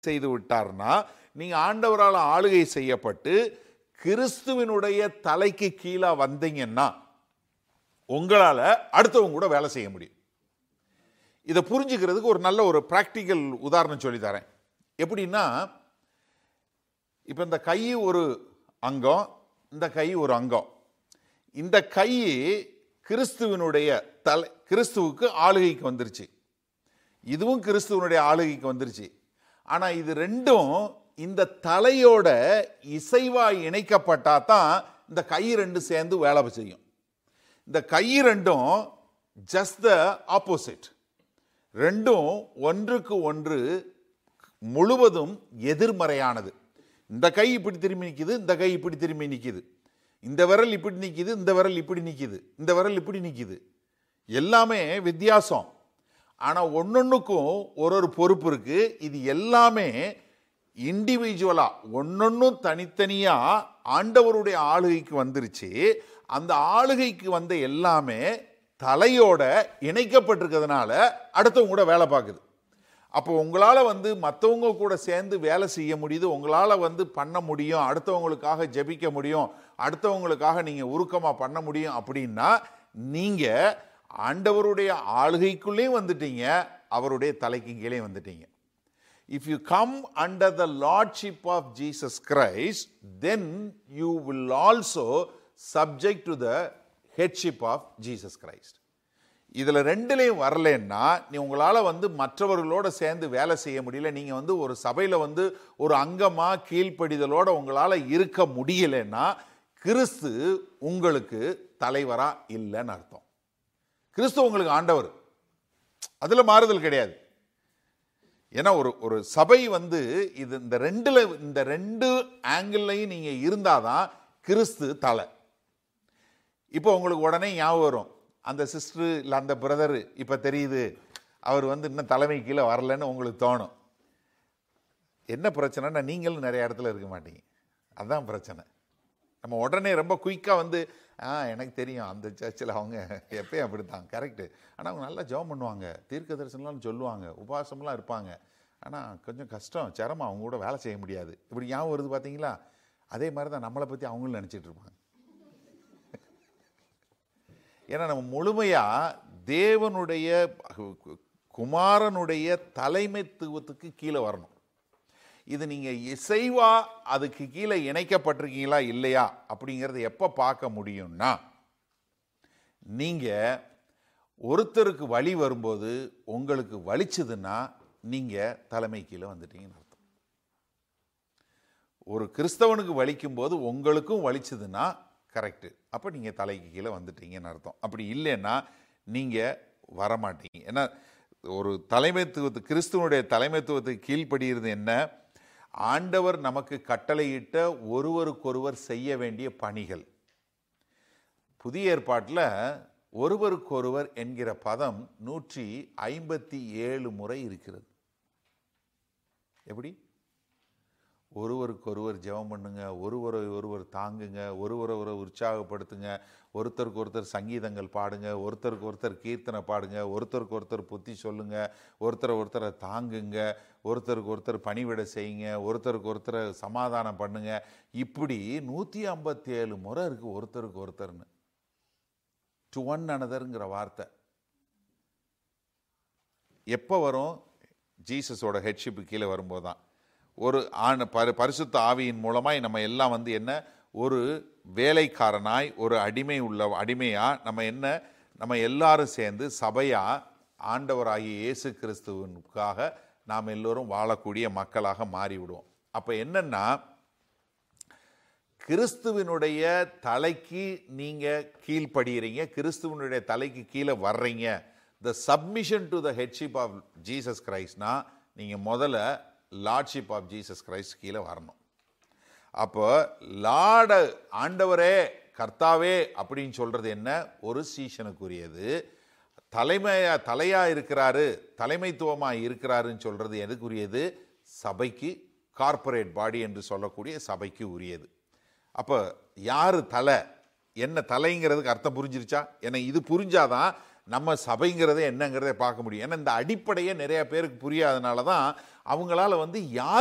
செய்து விட்டார்னா நீங்க ஆண்டவரால் ஆளுகை செய்யப்பட்டு கிறிஸ்துவினுடைய தலைக்கு கீழே வந்தீங்கன்னா உங்களால அடுத்தவங்க கூட வேலை செய்ய முடியும் இதை புரிஞ்சுக்கிறதுக்கு ஒரு நல்ல ஒரு பிராக்டிக்கல் உதாரணம் சொல்லி தரேன் எப்படின்னா இப்போ இந்த கை ஒரு அங்கம் இந்த கை ஒரு அங்கம் இந்த கை கிறிஸ்துவனுடைய தலை கிறிஸ்துவுக்கு ஆளுகைக்கு வந்துருச்சு இதுவும் கிறிஸ்துவனுடைய ஆளுகைக்கு வந்துருச்சு ஆனா இது ரெண்டும் இந்த தலையோட இசைவா இணைக்கப்பட்டா தான் இந்த கை ரெண்டும் சேர்ந்து வேலை செய்யும் இந்த கை ரெண்டும் ஜஸ்ட் த ஆப்போசிட் ரெண்டும் ஒன்றுக்கு ஒன்று முழுவதும் எதிர்மறையானது இந்த கை இப்படி திரும்பி நிக்குது இந்த கை இப்படி திரும்பி நிக்குது இந்த விரல் இப்படி நிக்குது இந்த விரல் இப்படி நிக்குது இந்த விரல் இப்படி நிக்குது எல்லாமே வித்தியாசம் ஆனா ஒன்னொன்னுக்கும் ஒரு ஒரு பொறுப்பு இருக்கு இது எல்லாமே இண்டிவிஜுவலா ஒன்னொன்னும் தனித்தனியா ஆண்டவருடைய ஆளுகைக்கு வந்துருச்சு அந்த ஆளுகைக்கு வந்த எல்லாமே தலையோட இணைக்கப்பட்டிருக்கிறதுனால அடுத்தவங்க கூட வேலை பார்க்குது அப்போ உங்களால் வந்து மற்றவங்க கூட சேர்ந்து வேலை செய்ய முடியுது உங்களால் வந்து பண்ண முடியும் அடுத்தவங்களுக்காக ஜெபிக்க முடியும் அடுத்தவங்களுக்காக நீங்கள் உருக்கமாக பண்ண முடியும் அப்படின்னா நீங்கள் ஆண்டவருடைய ஆளுகைக்குள்ளேயும் வந்துட்டீங்க அவருடைய தலைக்கு கீழே வந்துட்டீங்க if you come under the lordship of Jesus Christ, then you will also subject to the headship of Jesus Christ. இதில் ரெண்டுலேயும் வரலன்னா நீ உங்களால் வந்து மற்றவர்களோட சேர்ந்து வேலை செய்ய முடியல நீங்கள் வந்து ஒரு சபையில் வந்து ஒரு அங்கமாக கீழ்ப்படிதலோட உங்களால் இருக்க முடியலன்னா கிறிஸ்து உங்களுக்கு தலைவராக இல்லைன்னு அர்த்தம் கிறிஸ்து உங்களுக்கு ஆண்டவர் அதில் மாறுதல் கிடையாது ஏன்னா ஒரு ஒரு சபை வந்து இது இந்த ரெண்டுல இந்த ரெண்டு ஆங்கிள்லையும் நீங்க இருந்தாதான் கிறிஸ்து தலை இப்போ உங்களுக்கு உடனே ஞாபகம் வரும் அந்த சிஸ்டர் இல்லை அந்த பிரதர் இப்போ தெரியுது அவர் வந்து இன்னும் தலைமை கீழே வரலன்னு உங்களுக்கு தோணும் என்ன பிரச்சனைனா நீங்களும் நிறைய இடத்துல இருக்க மாட்டீங்க அதுதான் பிரச்சனை நம்ம உடனே ரொம்ப குயிக்காக வந்து ஆ எனக்கு தெரியும் அந்த சர்ச்சில் அவங்க எப்பயும் அப்படித்தான் கரெக்டு ஆனால் அவங்க நல்லா ஜெபம் பண்ணுவாங்க தீர்க்க தரிசனம்லாம் சொல்லுவாங்க உபவாசம்லாம் இருப்பாங்க ஆனால் கொஞ்சம் கஷ்டம் சிரமம் அவங்க கூட வேலை செய்ய முடியாது இப்படி ஞாபகம் வருது பார்த்தீங்களா அதே மாதிரி தான் நம்மளை பற்றி அவங்களும் நினச்சிட்டு இருப்பாங்க ஏன்னா நம்ம முழுமையாக தேவனுடைய குமாரனுடைய தலைமைத்துவத்துக்கு கீழே வரணும் இது நீங்கள் இசைவா அதுக்கு கீழே இணைக்கப்பட்டிருக்கீங்களா இல்லையா அப்படிங்கிறத எப்போ பார்க்க முடியும்னா நீங்கள் ஒருத்தருக்கு வழி வரும்போது உங்களுக்கு வலிச்சதுன்னா நீங்கள் தலைமை கீழே வந்துட்டீங்கன்னு அர்த்தம் ஒரு கிறிஸ்தவனுக்கு வலிக்கும் போது உங்களுக்கும் வலிச்சதுன்னா கரெக்டு அப்போ நீங்கள் தலைக்கு கீழே வந்துட்டீங்கன்னு அர்த்தம் அப்படி இல்லைன்னா நீங்கள் வரமாட்டீங்க ஏன்னா ஒரு தலைமைத்துவத்து கிறிஸ்துவனுடைய தலைமைத்துவத்துக்கு கீழ்ப்படுகிறது என்ன ஆண்டவர் நமக்கு கட்டளையிட்ட ஒருவருக்கொருவர் செய்ய வேண்டிய பணிகள் புதிய ஏற்பாட்டில் ஒருவருக்கொருவர் என்கிற பதம் நூற்றி ஐம்பத்தி ஏழு முறை இருக்கிறது எப்படி ஒருவருக்கொருவர் ஜெபம் பண்ணுங்க ஒருவரை ஒருவர் தாங்குங்க ஒருவரை ஒரு உற்சாகப்படுத்துங்க ஒருத்தருக்கு ஒருத்தர் சங்கீதங்கள் பாடுங்க ஒருத்தருக்கு ஒருத்தர் கீர்த்தனை பாடுங்க ஒருத்தருக்கு ஒருத்தர் புத்தி சொல்லுங்க ஒருத்தரை ஒருத்தரை தாங்குங்க ஒருத்தருக்கு ஒருத்தர் பணிவிட செய்யுங்க ஒருத்தருக்கு ஒருத்தரை சமாதானம் பண்ணுங்க இப்படி நூற்றி ஐம்பத்தி ஏழு முறை இருக்கு ஒருத்தருக்கு ஒருத்தர்னு டு ஒன் அனதருங்கிற வார்த்தை எப்போ வரும் ஜீசஸோட ஹெட்ஷிப்பு கீழே வரும்போது தான் ஒரு ஆண் பரி பரிசுத்த ஆவியின் மூலமாய் நம்ம எல்லாம் வந்து என்ன ஒரு வேலைக்காரனாய் ஒரு அடிமை உள்ள அடிமையா நம்ம என்ன நம்ம எல்லாரும் சேர்ந்து சபையா ஆண்டவராகிய இயேசு கிறிஸ்துவனுக்காக நாம் எல்லோரும் வாழக்கூடிய மக்களாக மாறிவிடுவோம் அப்போ என்னன்னா கிறிஸ்துவினுடைய தலைக்கு நீங்க கீழ்ப்படுகிறீங்க கிறிஸ்துவனுடைய தலைக்கு கீழே வர்றீங்க the submission to the headship of Jesus கிரைஸ்ட்னா நீங்க முதல்ல லார்ட்ஷிப் ஆஃப் ஜீசஸ் கிரைஸ்ட் கீழே வரணும் அப்போ லார்ட ஆண்டவரே கர்த்தாவே அப்படின்னு சொல்றது என்ன ஒரு சீஷனுக்குரியது தலைமையா தலையா இருக்கிறாரு தலைமைத்துவமா இருக்கிறாருன்னு சொல்றது எதுக்குரியது சபைக்கு கார்ப்பரேட் பாடி என்று சொல்லக்கூடிய சபைக்கு உரியது அப்போ யாரு தலை என்ன தலைங்கிறதுக்கு அர்த்தம் புரிஞ்சிருச்சா ஏன்னா இது புரிஞ்சாதான் நம்ம சபைங்கிறதே என்னங்கிறதை பார்க்க முடியும் ஏன்னா இந்த அடிப்படையே நிறைய பேருக்கு புரியாதனால தான் அவங்களால வந்து யார்